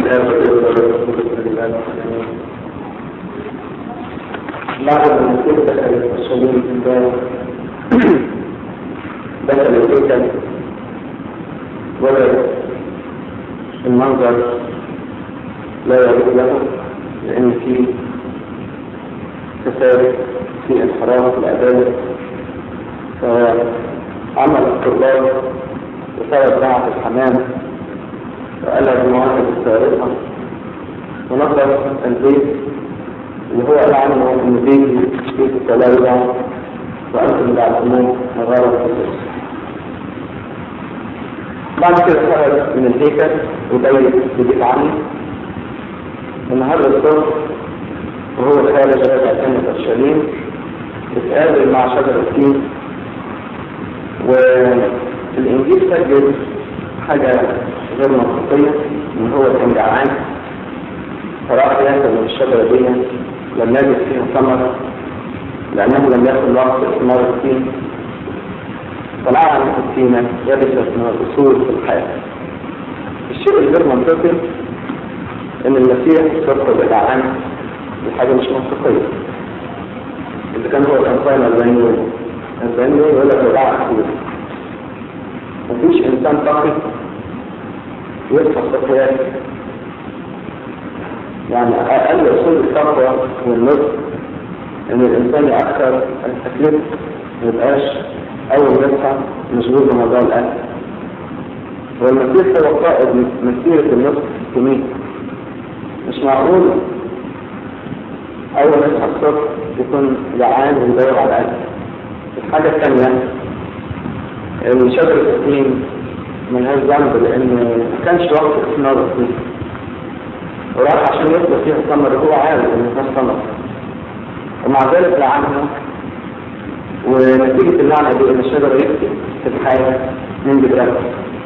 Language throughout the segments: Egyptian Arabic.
الآب والابن بعد ما نسيت دخل الصليب ده دخل الهيكل وجد المنظر لا يريد له لأن في تسارع في انحراف في العبادة فعمل الطلاب وسبب بعض الحمام وقلب المواقف السارقة ونظر البيت اللي هو قال عنه ان بيت بيت التلاوع وانتم تعلمون مغارة القدس بعد كده خرج من الهيكل وبين ببيت عمي النهارده الصبح وهو خارج راجع تاني اورشليم اتقابل مع شجر التين والانجيل سجل حاجه غير منطقيه ان هو كان جعان فراح ياكل من الشجره دي لم يجد فيها ثمر لانه لم يكن وقت اثمار التين فلعن التينه يبست من الاصول في الحياه الشيء الغير منطقي ان المسيح يدخل جعان دي حاجه مش منطقيه إذا كان هو الإنسان البنيوي البنيوي يقول لك وضع أخوه مفيش إنسان تقي يدفع التقويات يعني أقل أصول التقوى والنصف إن الإنسان يأخر التكليف ما يبقاش أول يدفع مشغول بموضوع الأكل والمسيح هو قائد مسيرة النصف الكمية مش معقول أول ما يصحى الصبح يكون جعان ويدور على الأكل. الحاجة الثانية إن شجرة التين ملهاش ذنب لأن ما كانش وقت إثمار التين. وراح عشان يطلب فيها ثمر هو عارف إن مفيهاش ثمر. ومع ذلك لعنها ونتيجة اللعنة دي إن الشجرة يكتب في الحياة من بداية.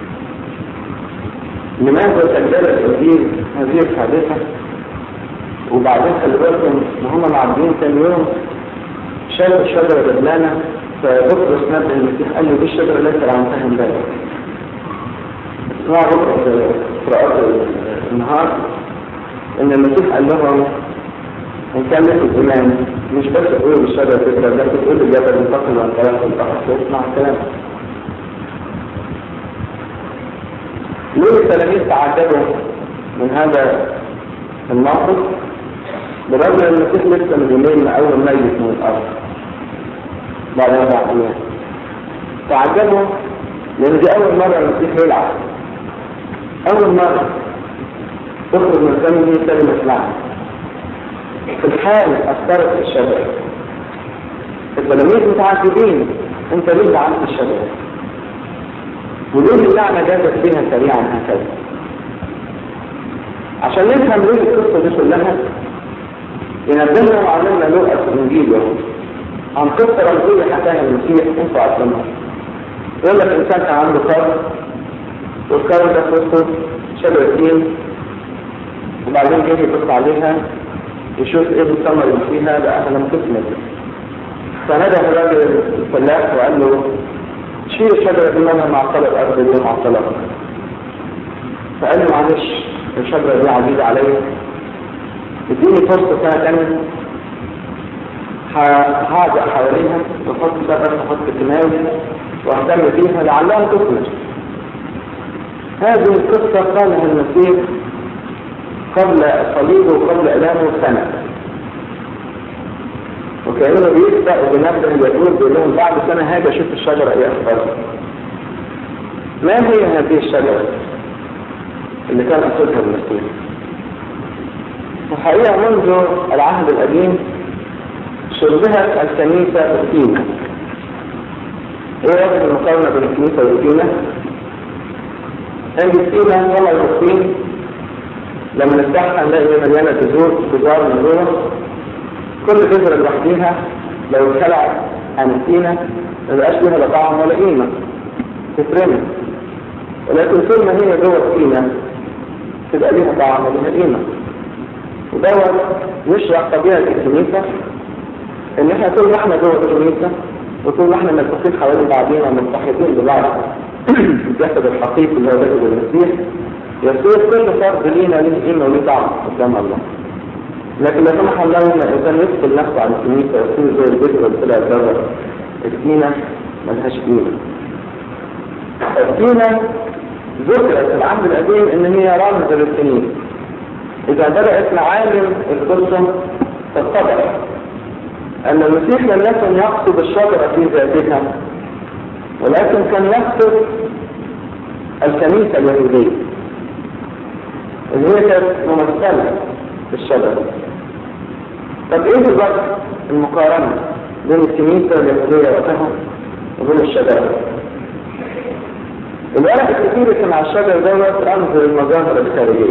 لماذا سجل الإنجيل هذه الحادثة وبعدين خلي بالكم ان هم معديين تاني يوم شافوا الشجره دبلانه فبطرس نبه المسيح قال له دي الشجره اللي انت لعنتها امبارح اسمعوا بكره في قراءات النهار ان المسيح قال لهم ان كان لك الايمان مش بس تقولوا بالشجره تكره ده تقول الجبل انتقل وان طلعت البحر واسمع الكلام ليه التلاميذ تعجبوا من هذا الموقف برغم ان المسيح لسه من يومين من اول ميت من الارض بعد اربع ايام تعجبوا لان دي اول مره المسيح يلعب اول مره تخرج من فمه كلمه لعنه في الحال اثرت في الشجره التلاميذ متعجبين انت ليه لعنت الشجره وليه اللعنه جازت فيها سريعا هكذا عشان نفهم ليه القصة دي كلها ينبهنا وعلمنا لغة الإنجيل عن قصة رمزية حكاها المسيح انتوا عارفينها يقول لك إنسان كان عنده كرم والكرم ده قصة شجرة تين وبعدين جه يبص عليها يشوف ايه الثمر اللي فيها بقى لم تثمر فنادى الراجل الفلاح وقال له شيل الشجرة دي منها معطلة الأرض دي معطلة فقال له معلش الشجرة دي عزيزة عليا اديني فرصة سنة تانية هعزق حواليها واحط سبب واحط كيماوي واهتم فيها لعلها تثمر هذه القصة قالها المسيح قبل صليبه وقبل إعلانه سنة وكأنه بيسبق بنفسه يقول بيقول لهم بعد سنة هاجي أشوف الشجرة إيه أخبارها ما هي هذه الشجرة؟ اللي كان أصلها المسيح الحقيقة منذ العهد القديم شبهت الكنيسة بالدين ايه وجه المقارنة بين الكنيسة والدينة؟ ان الدينة طلع الدين لما نفتحها نلاقي مليانة بذور بذار من جوه كل بذرة لوحديها لو اتخلعت عن الدينة ما بقاش ليها لا طعم ولا قيمة تترمي ولكن طول ما هي جوه الدينة تبقى ليها طعم وليها قيمة ودوت يشرح طبيعة الكنيسة ان احنا طول ما احنا جوه الكنيسة وطول ما احنا ملتقين حوالين بعضينا ومتحدين ببعض الجسد الحقيقي اللي هو جسد المسيح يصير كل فرد لينا له قيمة وله طعم قدام الله لكن لا سمح الله ان الانسان يدخل نفسه على الكنيسة ويصير زي البكرة اللي طلعت بره السكينة ملهاش قيمة السكينة ذكرت في العهد القديم ان هي رمز للكنيسة اذا بدأت معالم القصة تتضح ان المسيح لم يكن يقصد الشجرة في ذاتها ولكن كان يقصد الكنيسة اليهودية اللي هي كانت ممثلة في الشجرة طب ايه بالظبط المقارنة بين الكنيسة اليهودية وقتها وبين الشجرة الورق الكتير اللي مع الشجر دوت رمز للمظاهر الخارجية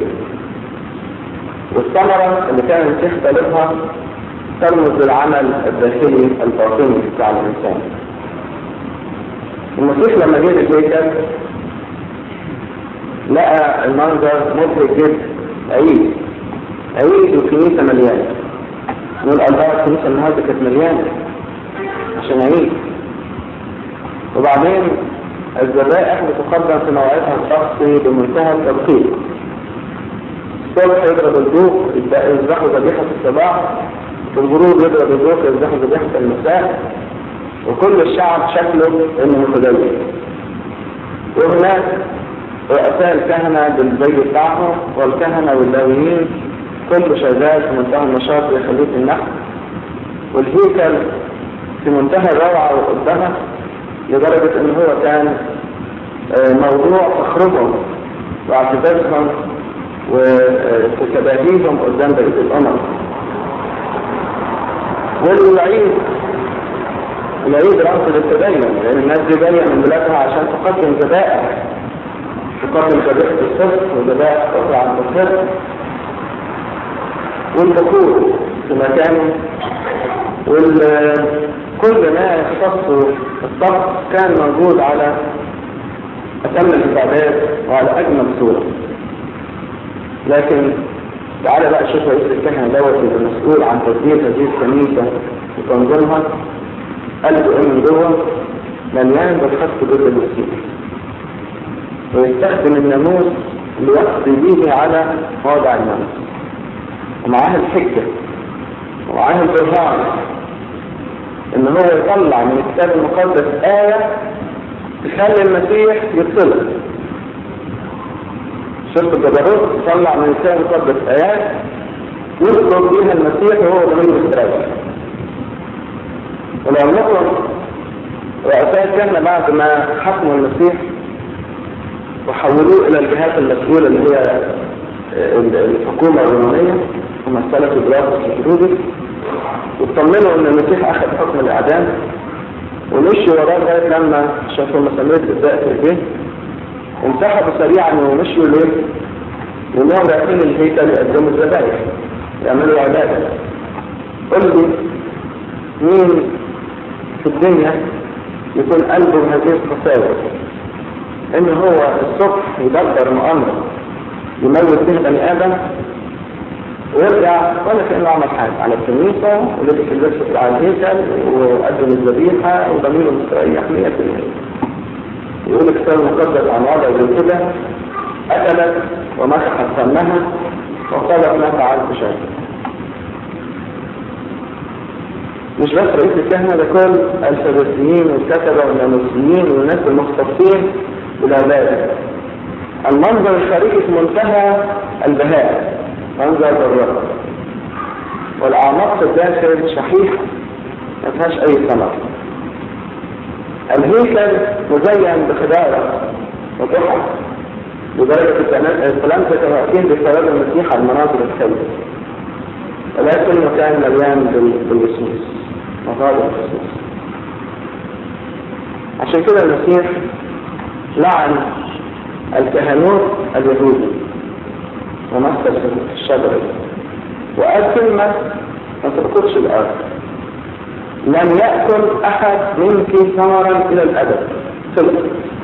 والثمرة اللي كان المسيح طالبها ترمز للعمل الداخلي الباطني بتاع الإنسان المسيح لما جه الهيكل لقى المنظر مبهج جدا عيد عيد والكنيسة مليانة نقول الله الكنيسة النهارده كانت مليانة عشان عيد وبعدين الذبائح بتقدم في موعدها الشخصي بمنتهى التدقيق الصبح يضرب البوق يذبحوا ذبيحة الصباح في الغروب يضرب البوق يذبحوا ذبيحة المساء وكل الشعب شكله انه متدين وهناك رؤساء الكهنة بالزي بتاعهم والكهنة واللاويين كله شغال في منتهى النشاط ويخليه النحو والهيكل في منتهى الروعة والقدامة لدرجة ان هو كان موضوع فخرهم واعتزازهم وتباهيهم قدام بقية الأمم والعيد العيد رمز للتدين لأن الناس دي جاية من بلادها عشان تقدم ذبائح تقدم ذبيحة الصدق وذبائح قطع عن الصدق والبخور في مكانه وكل ما يختص الطبخ كان موجود على أتم العبادات وعلى أجمل صورة لكن تعالى بقى شوف رئيس الكهنة دوت اللي مسؤول عن تدبير هذه الكنيسة وتنظيمها قلبه ايه من جوه مليان بالخط ضد المسيح ويستخدم الناموس ليقضي به على وضع الناموس ومعاه الحجة ومعاه البرهان ان هو يطلع من الكتاب المقدس آية تخلي المسيح يتصلب شرط الجبروت يطلع من الكتاب المقدس آيات يطلب بها المسيح وهو ضمير السابع ولو نقل رؤساء الكهنة بعد ما حكموا المسيح وحولوه إلى الجهات المسؤولة اللي هي الحكومة الرومانية ومثلة بلاطس الكتروبي واطمنوا ان المسيح اخذ حكم الاعدام ومشوا وراه لغايه لما شافوا مسامير الازاء في البيت انسحبوا سريعا ومشوا ليه؟ لانهم رايحين الهيكل يقدموا الذبائح يعملوا عباده قل لي مين في الدنيا يكون قلبه بهذه القساوه ان هو الصبح يدبر مؤامره يموت به بني ادم ويرجع ولا كأنه عمل حاجة على الكنيسة ولبس اللبس على الهيكل وقدم الذبيحة وضميره مستريح 100% يقول الكتاب المقدس عن وضع زي كده قتلت ومسحت فمها وقالت ما فعلت شيء مش بس رئيس الكهنة ده كل الفريسيين والكتبة والناموسيين والناس المختصين بالعبادة المنظر الخارجي في منتهى البهاء منظر بالرب والأعماق في الداخل شحيحة ما فيهاش أي ثمر الهيكل مزين بخدارة وتحف لدرجة التلامذة كانوا واقفين بسبب المسيح على المناظر الخير ولكن كان مليان بالوسوس مظاهر الوسوس عشان كده المسيح لعن الكهنوت اليهودي ومثل في الشجرة وقال كلمة ما تذكرش الأرض لم يأكل أحد منك ثمرا إلى الأبد خلص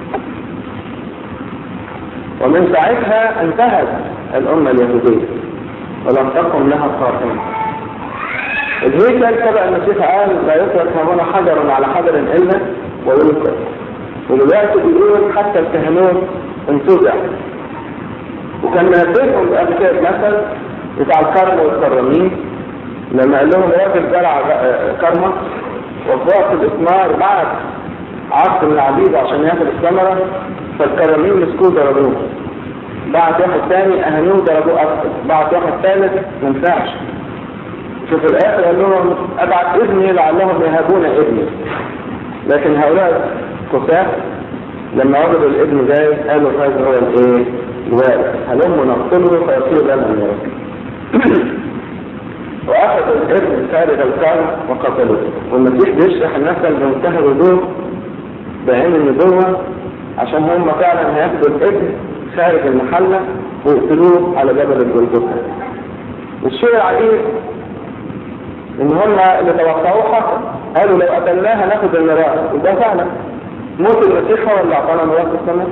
ومن ساعتها انتهت الأمة اليهودية ولم تقم لها قائمة الهيكل تبع المسيح قال لا يترك هنا حجر على حجر إلا وينكر ودلوقتي بيقول حتى الكهنوت انتزع وكان منبههم قبل كده مثل بتاع الكرم والكرمين لما قال لهم راجل زرع كرمه وضاع في الاسمار بعد عصر من العبيد عشان ياخد الثمره فالكرمين مسكوه ضربوه بعد واحد ثاني اهانوه ضربوه اكثر بعد واحد ثالث ما ينفعش ففي الاخر قال لهم ابعت ابني لعلهم يهابون ابني لكن هؤلاء كفاح لما وجدوا الابن جاي قالوا هذا هو الايه الوارث هلم نقتله فيصير لنا الميراث واخذوا الابن خارج القرن وقتلوه والمسيح بيشرح المثل بمنتهى الوضوح بعين النبوة عشان هم فعلا هياخدوا الابن خارج المحلة ويقتلوه على جبل الجلجثة والشيء العجيب ان هم اللي توقعوه حصل قالوا لو قتلناها ناخد الميراث وده فعلا موت المسيح هو اللي اعطانا ميراث السماء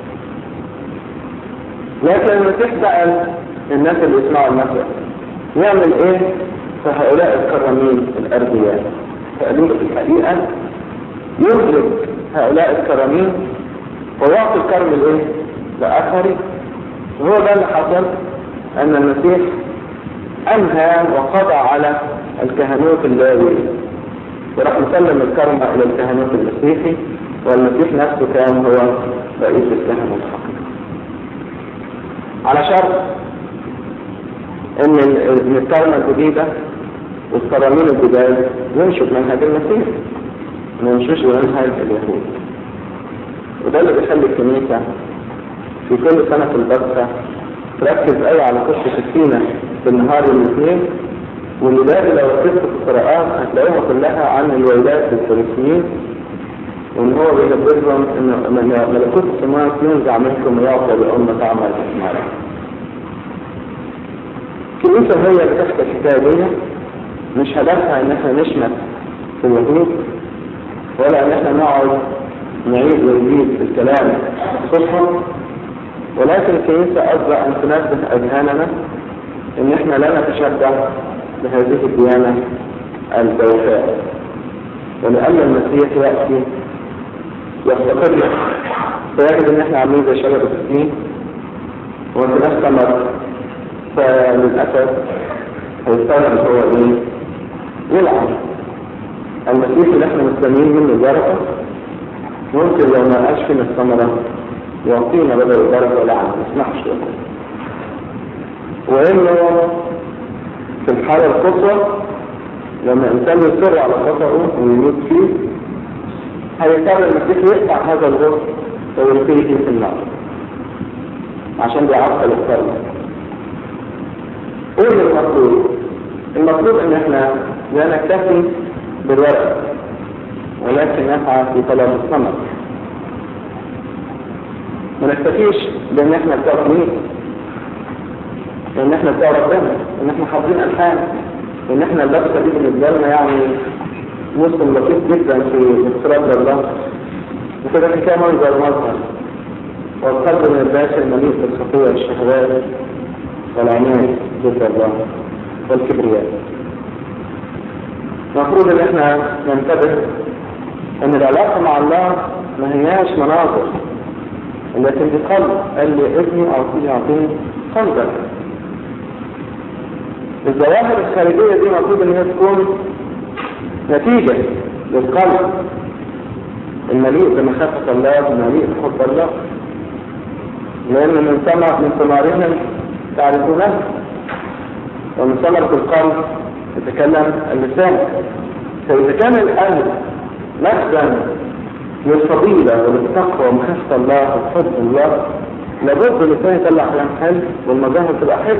لكن المسيح سأل الناس اللي يسمعوا المثل يعمل ايه فهؤلاء الكرمين الارضياء فقالوا في الحقيقة يهلك هؤلاء الكرمين ويعطي الكرم الايه لآخرين وهو ده اللي حصل ان المسيح انهى وقضى على الكهنوت اللاوي وراح مسلم الكرم الى الكهنوت المسيحي والمسيح نفسه كان هو رئيس الكهنة الحقيقي على شرط ان ان الكرمة الجديدة والقرامين الجداد يمشوا بمنهج المسيح ما يمشوش بمنهج اليهود وده اللي بيخلي الكنيسة في كل سنة في البثة تركز قوي على قصة السينة في النهار الاثنين والولاد لو ركزت في القراءات هتلاقيها كلها عن الولاد الفلسطينيين وان هو بينبههم ان ملكوت السماوات ينزع منكم ويعطى لأمة تعمل اسمها الكنيسة هي اللي تحت الحكاية دي مش هدفها ان احنا نشمت في اليهود ولا ان احنا نقعد نعيد ونزيد في الكلام خصوصا ولكن الكنيسة قصدها ان تنبه اذهاننا ان احنا لا نتشبه بهذه الديانة البوفاء ولأن المسيح يأتي يستقر فيجب ان احنا عاملين زي شجرة السنين ونستمر فللأسف هيستغرب هو ايه؟ يلعب المسيح اللي احنا مستنيين منه البركة ممكن لو ما لقاش فينا الثمرة يعطينا بدل البركة لعن ما يسمحش وانه في الحالة القصوى لما انسان يصر على خطأه ويموت فيه هيضطر المسيح يقطع هذا الغصن ويلقيه في النار عشان بيعطل الكلمة ايه المطلوب؟ المطلوب ان احنا لا نكتفي بالورق ولكن نسعى في طلب الثمر ما نكتفيش بان احنا بتوع كنيسه ان احنا بتوع ربنا ان احنا حافظين الحان ان احنا اللبسه دي بالنسبه لنا يعني مسلم لطيف جدا في افتراض الله وكده في كده منظر مظهر والقلب من الباشا المليء بالخطيه والشهوات والعناد ضد الله والكبرياء المفروض ان احنا ننتبه ان العلاقه مع الله ما هياش مناظر لكن دي قلب قال لي ابني اعطيني اعطيني قلبك الظواهر الخارجية دي المفروض ان هي تكون نتيجة للقلب المليء بمخافة الله المليء بحب الله لأن من ثمر من ثمارهم تعرفونه ومن ثمرة القلب يتكلم اللسان فإذا كان القلب مخزن للفضيلة وللتقوى ومخافة الله وحب الله لابد اللسان يطلع كلام حلو والمظاهر تبقى حلوه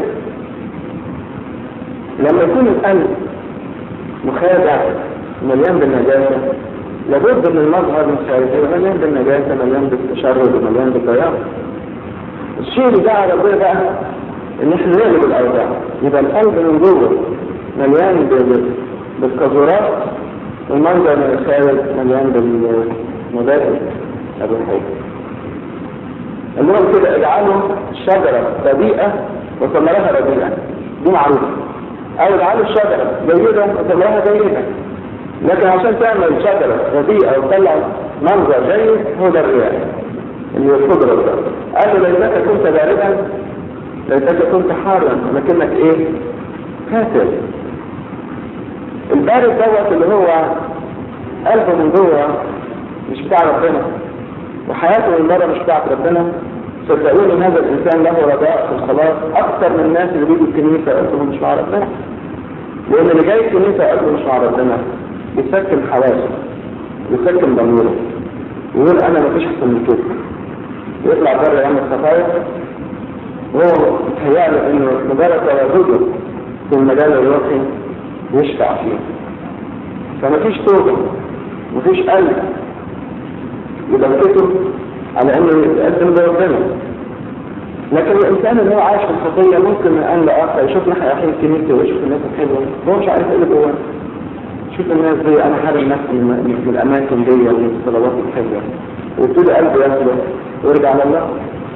لما يكون القلب مخادع مليان بالنجاسة لابد من المظهر من خارجه مليان بالنجاسة مليان بالتشرد ومليان بالضياع الشيء اللي دعا ربنا بقى ان احنا نغلب الاوضاع يبقى القلب من جوه مليان بالقذورات والمنظر من الخارج مليان بالمبادئ الروحية المهم كده اجعلوا الشجرة رديئة وثمرها رديئة دي معروفة او اجعلوا الشجرة جيدة وثمرها جيدة لكن عشان تعمل شجرة رديئة وتطلع منظر جيد هو ده الرياء اللي هو القدرة ده قال له لانك كنت باردا ليتك كنت حارا ولكنك ايه كاتب البارد دوت اللي هو قلبه من جوه مش بتاع ربنا وحياته من بره مش بتاعت ربنا صدقوني هذا الانسان له رجاء في الخلاص اكثر من الناس اللي بيجوا الكنيسه قلبهم مش مع ربنا لان اللي جاي الكنيسه قلبه مش مع ربنا بيسكن حواسه بيسكن ضميره يقول انا مفيش احسن من كده يطلع بره يعمل خطايا وهو متهيأله انه مجرد تواجده في المجال الروحي يشفع فيه فمفيش توبه مفيش قلب يبكته على انه يقدم لربنا لكن الانسان اللي هو عايش في الخطيه ممكن من ان لاخر يشوف ناحيه اخر كنيسه ويشوف الناس الحلوه هو مش عارف ايه اللي جواه شوف الناس دي انا حارم نفسي من من الاماكن دي ومن الصلوات الحلوه ويبتدي قلبه يخلص ويرجع لله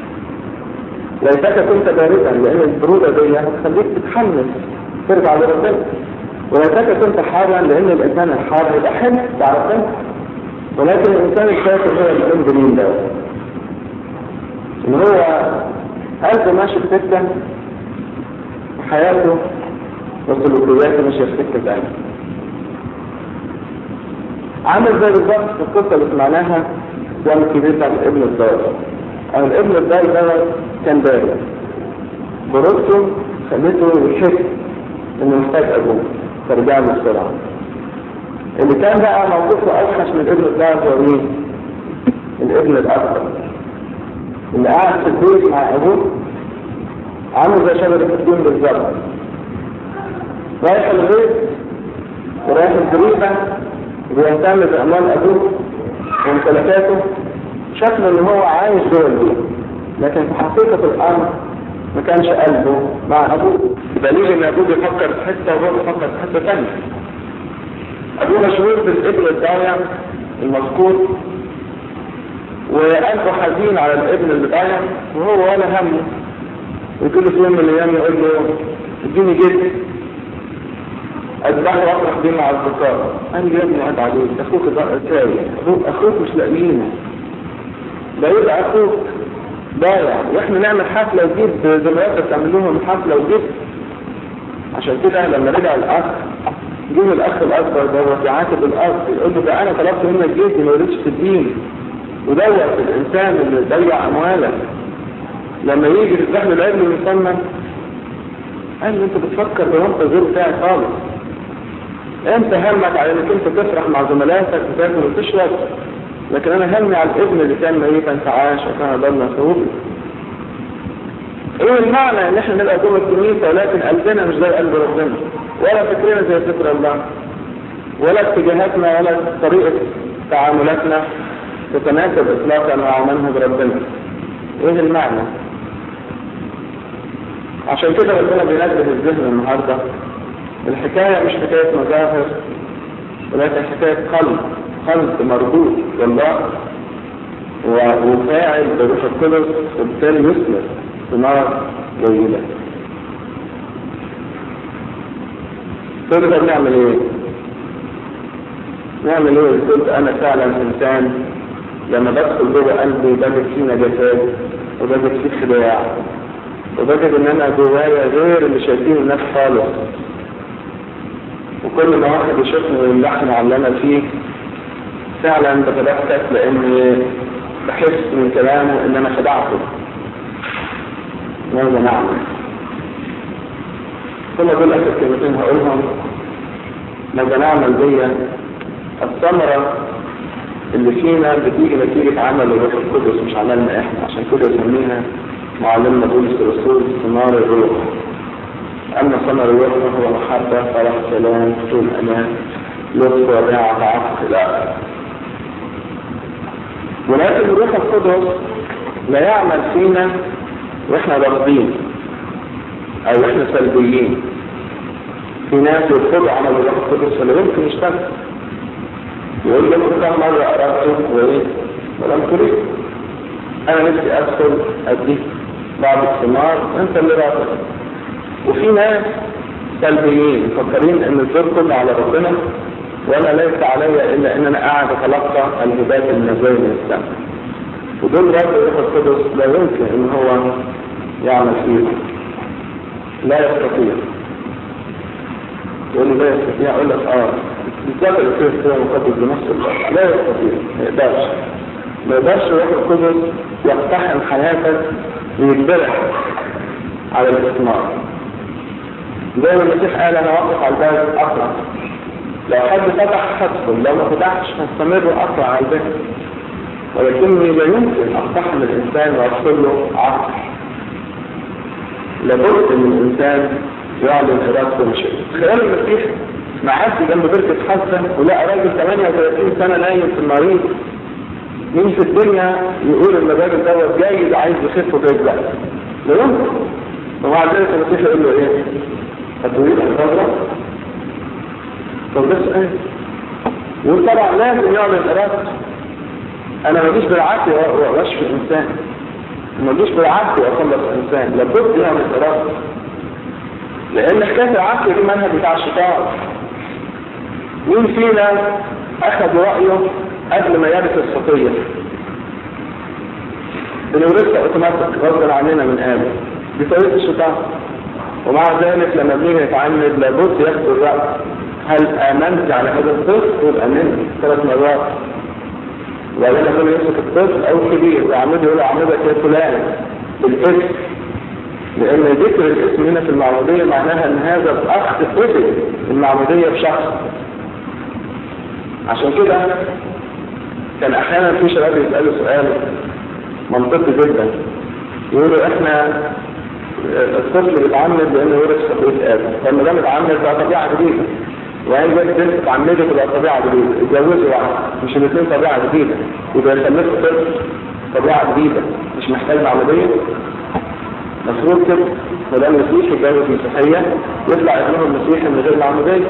ليتك كنت باردا لان البروده دي هتخليك تتحمس ترجع لربنا وليتك كنت حارا لان الانسان الحار هيبقى حلو بتاع ربنا ولكن الانسان الكافر هو اللي بيكون دليل ده ان هو قلبه ماشي في سكه وحياته وسلوكياته ماشيه في سكه ثانيه عامل زي بالظبط في القصه اللي سمعناها يوم الكبير بتاع ابن الدار او الابن الدار ده كان بارد برودته خليته يحس انه محتاج ابوه فرجع له بسرعه اللي كان بقى موقفه اوحش من ابن الدار هو مين؟ الابن الاكبر اللي قاعد في البيت مع ابوه عامل زي شجره الدين بالظبط رايح البيت ورايح الزريبه وبيهتم باموال ابوه وممتلكاته شكله ان هو عايش جوه البيت لكن في حقيقه الامر ما كانش قلبه مع ابوه دليل ان ابوه بيفكر في حته وهو بيفكر في حته ثانيه ابوه مشهور بالابن الضايع المذكور وقلبه حزين على الابن اللي ضايع وهو ولا همه وكل في يوم من الايام يقول له اديني جد اذبحه واطرح بيه مع اصدقائه قال يا ابني قاعد عليك اخوك تايه اخوك اخوك مش لاقيينه ده يبقى اخوك ضايع واحنا نعمل حفله وجيب زملائنا تعمل لهم حفله وجيب عشان كده لما رجع الاخ جه الاخ الاكبر دوت يعاتب الاخ يقول له ده انا طلبت منك جيتي ما رضيتش تديني ودوت الانسان اللي ضيع امواله لما يجي يفتح له العلم ويصنع قال له انت بتفكر بمنطق غير بتاعي خالص انت همك على انك انت تفرح مع زملائك وتاكل وتشرب لكن انا همي على الابن اللي كان ميتا فعاش وكان ضل ثوبي ايه المعنى ان احنا نبقى جوه الكنيسه ولكن قلبنا مش زي قلب ربنا ولا فكرنا زي فكر الله ولا اتجاهاتنا ولا طريقه تعاملاتنا تتناسب اطلاقا مع منهج ربنا ايه المعنى عشان كده ربنا بينبه الذهن النهارده الحكايه مش حكايه مظاهر ولكن حكايه قلب قلب مربوط بالله وفاعل بروح القدس وبالتالي يثمر ثمار جيده تقدر نعمل ايه؟ نعمل ايه؟ قلت انا فعلا انسان لما بدخل جوه قلبي بجد فيه نجاسات وبجد فيه خداع وبجد ان انا جوايا غير اللي شايفينه الناس خالص وكل ما واحد يشوفني ويمدحني على اللي انا فيه فعلا بتبكت لاني بحس من كلامه ان انا خدعته ماذا نعمل؟ كل دول اخر كلمتين هقولهم ماذا نعمل دي الثمره اللي فينا بتيجي نتيجة عمل الروح القدس مش عملنا احنا عشان كده يسميها معلمنا بولس الرسول ثمار الروح اما ثمر الروح فهو محبة فرح سلام طول امان لطف وداعة عطف الى اخره ولكن الروح القدس لا يعمل فينا واحنا رافضين او احنا سلبيين في ناس يرفضوا عمل الروح القدس فلا يمكن يشتغل يقول لكم كم مرة أردت وإيه ولم تريد أنا نفسي أدخل أديك بعض الثمار أنت اللي رافض وفي ناس سلبيين مفكرين إن الدور كله على ربنا وأنا ليس علي إلا إن أنا قاعد أتلقى الهبات النزول من السماء ودول رب الروح القدس لا يمكن إن هو يعمل فيهم لا يستطيع يقول لي لا يستطيع اقول لك اه بالذات اللي فيه السنة المقدس بنفس الوقت لا يستطيع ما يقدرش ما يقدرش الروح القدس يقتحم حياتك ويجبرك على الاستثمار زي ما المسيح قال انا واقف على الباب اقرا لو حد فتح هدخل لو ما فتحش هستمر اقرا على الباب ولكني لا يمكن اقتحم الانسان وادخل له عقل لابد ان الانسان يعلن ارادته ومشيئته خلال المسيح معدي جنب بركة حسن ولقى راجل 38 سنة نايم في المريض مين في الدنيا يقول ان الراجل دوت جاي عايز يخف ويرجع لا يمكن ومع ذلك المسيح يقول له ايه؟ هتريد ان تضرب؟ طب ده سؤال يقول طبعا لازم يعلن ارادته انا ما جيش بالعافيه واشفي انسان ما جيش بالعافيه واخلص انسان لابد يعمل ارادته لان حكايه العافيه دي منهج بتاع الشيطان مين فينا اخذ رايه قبل ما يرث الخطيه بنورثها اوتوماتيك غصبا عننا من ادم دي طريقه الشيطان ومع ذلك لما بنيجي نتعمد لابد ياخد الراي هل امنت على هذا الطفل؟ يقول امنت ثلاث مرات وبعدين يقول يمسك الطفل او الكبير ويعمده يقول اعمدك يا فلان بالاسم لان ذكر الاسم هنا في المعموديه معناها ان هذا الاخ قتل المعموديه بشخص عشان كده كان احيانا في شباب يسالوا سؤال منطقي جدا يقولوا احنا الطفل بيتعمد لانه يورث خطيه ادم فلما ده متعمد بقى طبيعه جديده وهي جت بنت اتعمدت تبقى طبيعه جديده اتجوزوا واحد مش الاثنين طبيعه جديده يبقى يخلفوا طفل طبيعه جديده مش محتاج عمليه مفروض كده وده المسيح يتجوز مسيحيه يطلع ابنه المسيحي من غير العموديه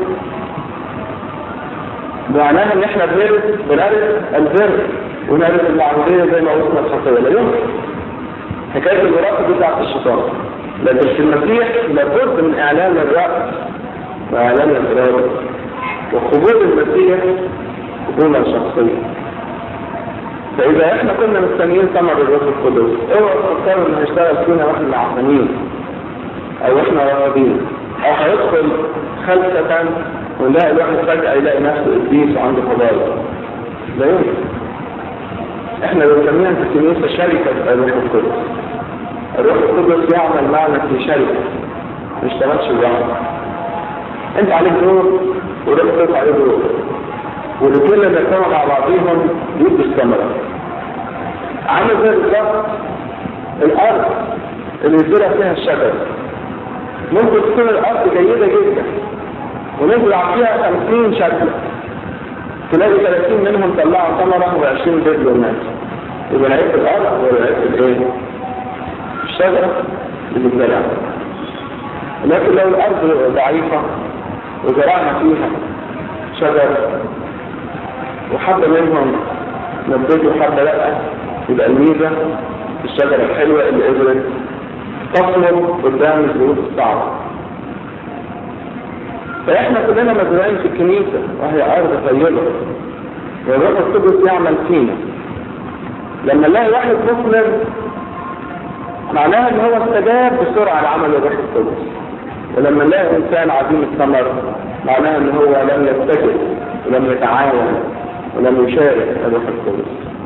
معناها ان احنا بنرث بنرث البر ونرث العموديه زي ما قلنا الخطيه لا يمكن حكايه الوراثه دي بتاعت الشيطان لكن في المسيح لابد من اعلان الراس واعلان الاراده وقبول المسيح قبولا شخصيا فاذا احنا كنا مستنيين ثمر الروح القدس اوعى تفكروا انه هيشتغل فينا واحنا معفنين او احنا رافضين او هيدخل خلفة ونلاقي الواحد فجأة يلاقي نفسه ابليس وعنده فضايا لا يمكن احنا بنسميها في الكنيسة شركة الروح القدس الروح القدس يعمل معنا في شركة ما اشتغلش لوحده انت عليك دور والروح القدس عليه دور والاثنين لما يكونوا مع بعضهم يدوا الثمرة عامل زي بالظبط الارض اللي يزرع فيها الشجر ممكن تكون الارض جيدة جدا ونزرع فيها 50 شجرة تلاقي 30 منهم طلعوا ثمرة و20 بدلوا الناس يبقى العيب الارض ولا العيب الايه؟ الشجرة اللي بتزرع لكن لو الارض ضعيفة وزرعنا فيها شجر وحبة منهم نبتوا وحبة لا يبقى الميزة الشجرة الحلوة اللي قدرت تصمد قدام الظروف الصعبة فاحنا كلنا مزرعين في الكنيسة وهي ارض طيبة والروح القدس يعمل فينا لما نلاقي واحد مثمر معناها ان هو استجاب بسرعة لعمل الروح القدس ولما نلاقي انسان عظيم الثمر معناها ان هو لم يتجه ولم يتعاون ولم يشارك الروح القدس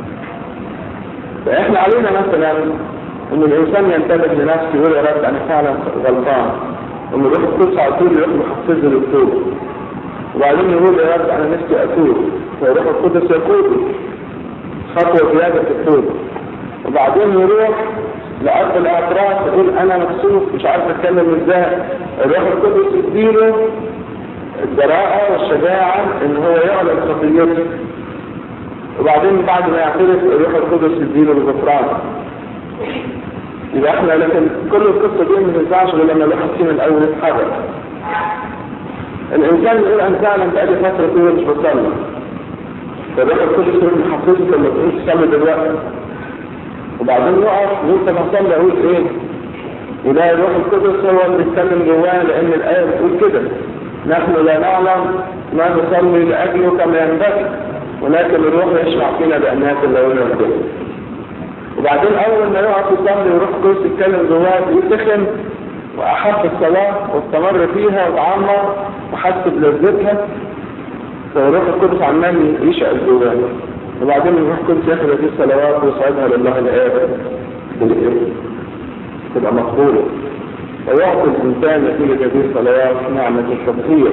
فاحنا علينا مثلا ان الانسان ينتبه لنفسه ويقول يا رب انا فعلا غلطان ان الروح القدس على طول يروح محفزه للتوبه وبعدين يقول يا رب انا نفسي اتوب فالروح القدس يقوده خطوه زياده في التوبه وبعدين يروح لأرض الاعتراف يقول انا مكسوف مش عارف اتكلم ازاي الروح القدس يديله الجراءة والشجاعة ان هو يعلن خطيته وبعدين بعد ما يعترف الروح القدس يديله الغفران يبقى احنا لكن كل القصة دي ما تنفعش غير لما الواحد فينا الاول يتحرك الانسان يقول انا فعلا بقالي فترة طويلة مش بصلي فالروح القدس يقول محفظك لما تقول تصلي دلوقتي وبعدين يقف وانت بصلي اقول ايه وده الروح القدس هو اللي بيتكلم جواه لان الايه بتقول كده نحن لا نعلم ما نصلي لاجله كما ينبغي ولكن الروح يشرع فينا بانات اللون والدم وبعدين اول ما يقف يصلي ويروح القدس يتكلم جواه يتخن وأحب الصلاة واستمر فيها وتعمر وحس بلذتها فالروح القدس عمال يشعل جواه وبعدين الروح القدس ياخد هذه الصلوات ويصعدها لله الآب بالإذن تبقى مقبولة ويعطي الإنسان نتيجة هذه الصلوات نعمة التطهير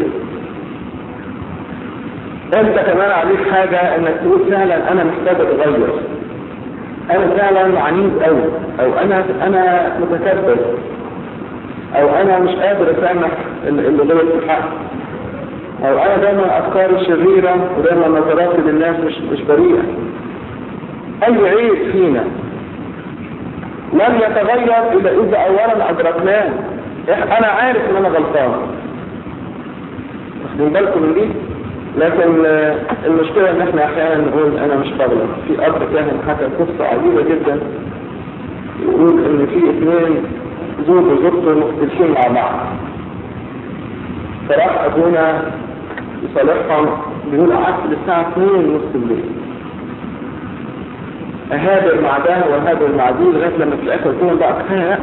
انت كمان عليك حاجة انك تقول فعلا انا محتاج اتغير انا فعلا عنيد قوي او انا انا متكبر او انا مش قادر اسامح اللي غلط في حقي او انا دايما افكاري شريرة ودايما نظراتي للناس مش مش بريئة اي عيب فينا لن يتغير الا اذا اولا ادركناه انا عارف ان انا غلطان واخدين بالكم من دي لكن المشكلة ان احنا احيانا نقول انا مش بغلط في اب كاهن حكى قصة عجيبة جدا يقول ان في اثنين زوج وزوجته مختلفين مع بعض فراح ابونا يصالحهم بيقول قعدت للساعة 2 ونص الليل اهابر مع ده وهابر مع دي لغاية لما في الاخر كلهم بقى كفاية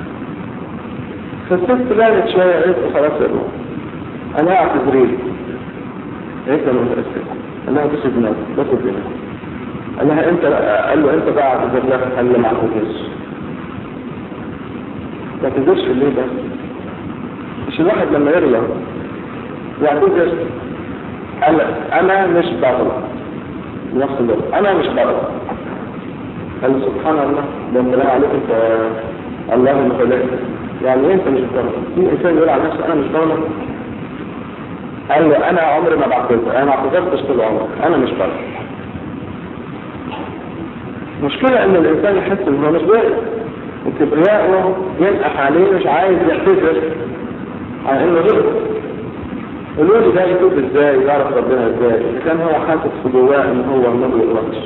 فالست بانت شوية قالت خلاص يا ابونا انا اعتذريلي قالت له متأسف قال لها بس دماغك بس دماغك قال لها انت قال له انت بقى اعتذر لك قال له ما اعتذرش ما تقدرش في الليل بس مش الواحد لما يغلط يعتذر قال انا مش بغلط نفس الوقت انا مش بغلط قال له سبحان الله ده انت لا عليك انت الله المخلق يعني انت مش بغلط في انسان يقول على نفسه انا مش بغلط قال له انا عمري ما بعتذر انا ما اعتذرتش طول عمري انا مش بغلط مشكلة ان الانسان يحس ان هو مش بغلط وكبرياءه ينقح عليه مش عايز يعتذر عن انه غلط قولوا لي ده يتوب ازاي يعرف ربنا ازاي اذا كان هو حاسس في جواه ان هو ما بيغلطش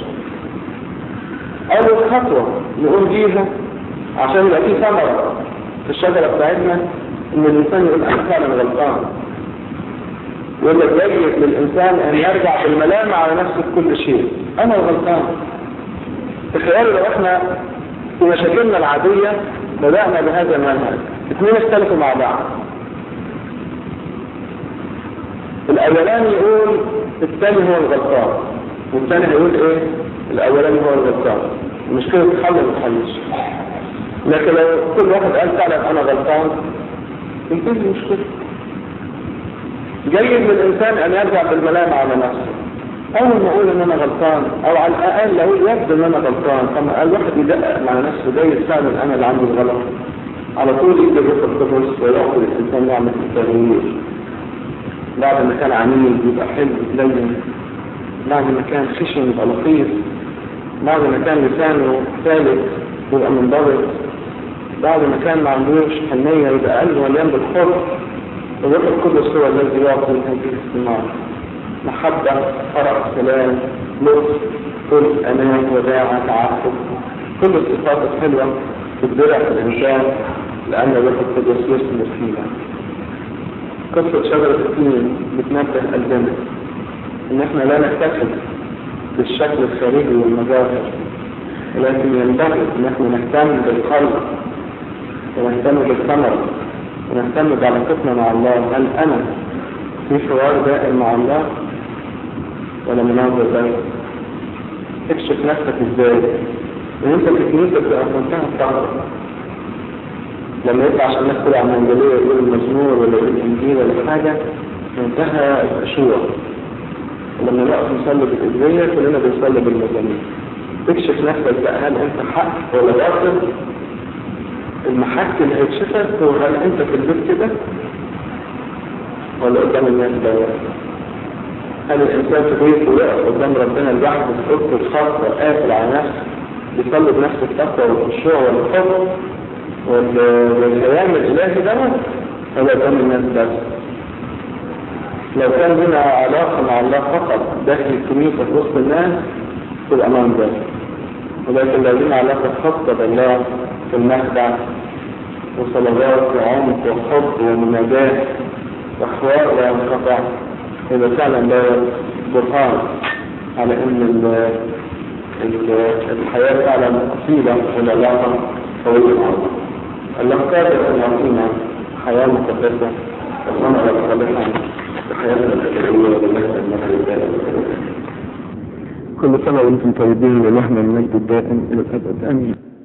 اول خطوه نقوم بيها عشان يبقى في ثمره في الشجره بتاعتنا ان الانسان يقول انا فعلا غلطان يقول لك يجب للانسان ان يرجع بالملامه على نفسه في كل شيء انا غلطان تخيلوا لو احنا في مشاكلنا العاديه بدانا بهذا المنهج اثنين اختلفوا مع بعض الاولاني يقول الثاني هو الغلطان والثاني هيقول ايه الاولاني هو الغلطان المشكله تتحل ما تتحلش لكن لو كل واحد قال فعلا انا غلطان انتهي المشكله جيد للانسان ان يرجع بالملامه على نفسه اول ما اقول ان انا غلطان او على الاقل لو يبدو ان انا غلطان طب الواحد يدقق مع نفسه جيد فعلا انا اللي عندي الغلط على طول يقدر ياخد القدس ويعطي الانسان نعمه التغيير بعد ما كان عميل يبقى حلو لين بعد ما كان خشن يبقى لطيف بعد ما كان لسانه ثالث يبقى منضبط بعد ما كان ما عندوش حنية يبقى قلبه مليان بالحب الروح القدس هو الذي يعطي هذه الثمار محبة فرح سلام لطف كل أمان وداعة تعاطف كل الصفات الحلوة تبدلع في الإنسان لأن الروح القدس يثمر فيها قصة شجرة التين بتنبه قلبنا ان احنا لا نكتفي بالشكل الخارجي والمظاهر ولكن ينبغي ان احنا نهتم بالقلب ونهتم بالثمرة ونهتم بعلاقتنا مع الله هل انا في حوار دائم مع الله ولا مناظر دائم اكشف نفسك ازاي ان انت في كنيسة بتبقى في منتهى الصعب لما يطلع عشان الناس تلعب منجلية يقول المزمور ولا يقول الإنجيل ولا حاجة منتهى الخشوع لما نقف نصلي بالإدوية كلنا بنصلي بالمزامير تكشف نفسك بقى هل أنت حق ولا باطل المحك اللي هيكشفك هو هل أنت في البيت كده ولا قدام الناس ده هل الإنسان في بيته ويقف قدام ربنا لوحده في أوضته الخاصة قافل على نفسه بيصلي بنفس التقوى والخشوع والحب والكلام الإلهي ده هذا كان الناس بس لو كان لنا علاقة مع الله فقط داخل الكنيسة في وسط الناس تبقى منظر ولكن لو لنا علاقة خاصة بالله في المخدع وصلوات وعمق وحب ومناجاة وحوار لا ينقطع يبقى فعلا ده برهان على ان الحياة فعلا أصيلة والعلاقة قوية مع الله الله قادر أن يعطينا حياة مقدسة والعمل الصالحة الحياة الأبدية والمجد المجد كل سنة وانتم طيبين ولحنا المجد الدائم إلى الأبد آمين